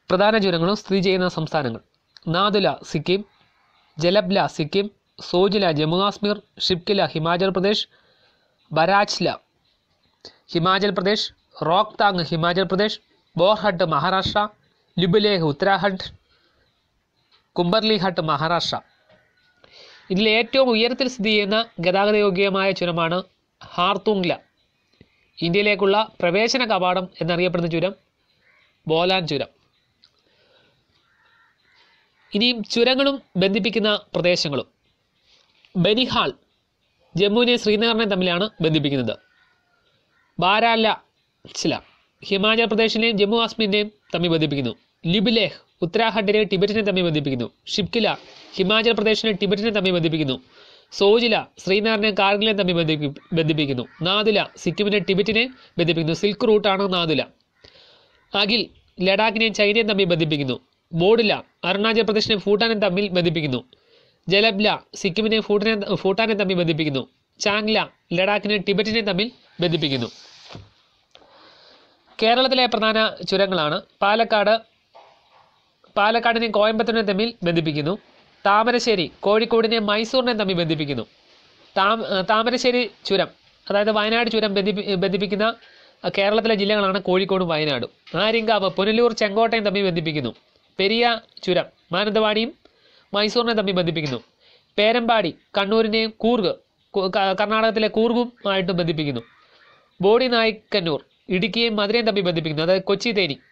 പ്രധാന ചുരങ്ങളും സ്ഥിതി ചെയ്യുന്ന സംസ്ഥാനങ്ങൾ നാദുല സിക്കിം ജലബ്ല സിക്കിം സോജില ജമ്മു കാശ്മീർ ഷിപ്കില ഹിമാചൽ പ്രദേശ് ബരാച്ല ഹിമാചൽ പ്രദേശ് റോക്താങ് ഹിമാചൽ പ്രദേശ് ബോർഹട്ട് മഹാരാഷ്ട്ര ലുബുലേഹ് ഉത്തരാഖണ്ഡ് കുംബർലി ഹട്ട് മഹാരാഷ്ട്ര ഇതിൽ ഏറ്റവും ഉയരത്തിൽ സ്ഥിതി ചെയ്യുന്ന ഗതാഗതയോഗ്യമായ ചുരമാണ് ഹാർത്തുങ്ല ഇന്ത്യയിലേക്കുള്ള പ്രവേശന കവാടം എന്നറിയപ്പെടുന്ന ചുരം ബോലാൻ ചുരം ഇനിയും ചുരങ്ങളും ബന്ധിപ്പിക്കുന്ന പ്രദേശങ്ങളും ബനിഹാൾ ജമ്മുവിനെ ശ്രീനഗറിനെ തമ്മിലാണ് ബന്ധിപ്പിക്കുന്നത് ബാരാല ചില ഹിമാചൽ പ്രദേശിനെയും ജമ്മു കാശ്മീരിനെയും തമ്മിൽ ബന്ധിപ്പിക്കുന്നു ലിബിലേഹ് ഉത്തരാഖണ്ഡിനെ ടിബറ്റിനെ തമ്മിൽ ബന്ധിപ്പിക്കുന്നു ഷിപ്കില ഹിമാചൽ പ്രദേശിനെ ടിബറ്റിനെ തമ്മിൽ ബന്ധിപ്പിക്കുന്നു സോജില ശ്രീനഗറിനെ കാർഗിലിനെ തമ്മിൽ ബന്ധിപ്പി ബന്ധിപ്പിക്കുന്നു നാദുല സിക്കിമിനെ ടിബറ്റിനെ ബന്ധിപ്പിക്കുന്നു സിൽക്ക് റൂട്ടാണ് നാദുല അഖിൽ ലഡാക്കിനെയും ചൈനയും തമ്മിൽ ബന്ധിപ്പിക്കുന്നു ബോഡില അരുണാചൽ പ്രദേശിനെയും ഭൂട്ടാനെയും തമ്മിൽ ബന്ധിപ്പിക്കുന്നു ജലബ്ല സിക്കിമിനെയും ഭൂട്ടാനെ ഭൂട്ടാനെ തമ്മിൽ ബന്ധിപ്പിക്കുന്നു ചാങ്ല ലഡാക്കിനെയും ടിബറ്റിനെയും തമ്മിൽ ബന്ധിപ്പിക്കുന്നു കേരളത്തിലെ പ്രധാന ചുരങ്ങളാണ് പാലക്കാട് പാലക്കാടിനെയും കോയമ്പത്തൂരിനെയും തമ്മിൽ ബന്ധിപ്പിക്കുന്നു താമരശ്ശേരി കോഴിക്കോടിനെയും മൈസൂരിനെയും തമ്മിൽ ബന്ധിപ്പിക്കുന്നു താം താമരശ്ശേരി ചുരം അതായത് വയനാട് ചുരം ബന്ധിപ്പി ബന്ധിപ്പിക്കുന്ന കേരളത്തിലെ ജില്ലകളാണ് കോഴിക്കോടും വയനാടും ആര്യങ്കാവ് പുനലൂർ ചെങ്കോട്ടയും തമ്മിൽ ബന്ധിപ്പിക്കുന്നു പെരിയ ചുരം മാനന്തവാടിയും മൈസൂരിനെ തമ്മിൽ ബന്ധിപ്പിക്കുന്നു പേരമ്പാടി കണ്ണൂരിനെയും കൂർഗ് കു- ക- കർണാടകത്തിലെ കൂർഗും ആയിട്ട് ബന്ധിപ്പിക്കുന്നു ബോഡി നായിക്കന്നൂർ ഇടുക്കിയെയും മധുരയും തമ്മിൽ ബന്ധിപ്പിക്കുന്നു അതായത് കൊച്ചി തേനി